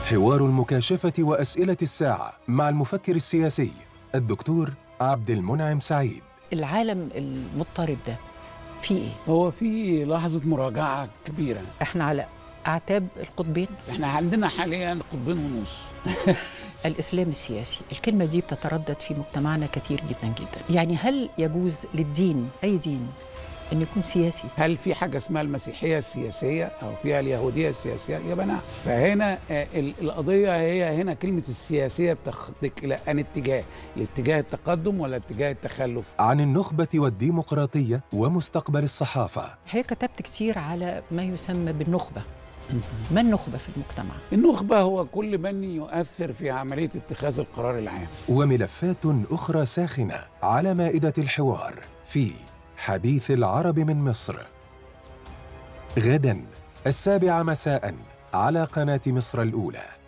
حوار المكاشفة وأسئلة الساعة مع المفكر السياسي الدكتور عبد المنعم سعيد العالم المضطرب ده فيه ايه؟ هو في لحظة مراجعة كبيرة احنا على اعتاب القطبين احنا عندنا حاليا قطبين ونص الاسلام السياسي الكلمه دي بتتردد في مجتمعنا كثير جدا جدا يعني هل يجوز للدين اي دين ان يكون سياسي هل في حاجة اسمها المسيحية السياسية أو فيها اليهودية السياسية؟ يبقى نعم فهنا آه، ال- القضية هي هنا كلمة السياسية بتاخدك إلى أن اتجاه الاتجاه التقدم ولا اتجاه التخلف عن النخبة والديمقراطية ومستقبل الصحافة هي كتبت كتير على ما يسمى بالنخبه ما النخبه في المجتمع النخبة هو كل من يؤثر في عملية اتخاذ القرار العام وملفات أخرى ساخنة على مائدة الحوار في حديث العرب من مصر غدا السابعة مساء على قناة مصر الأولى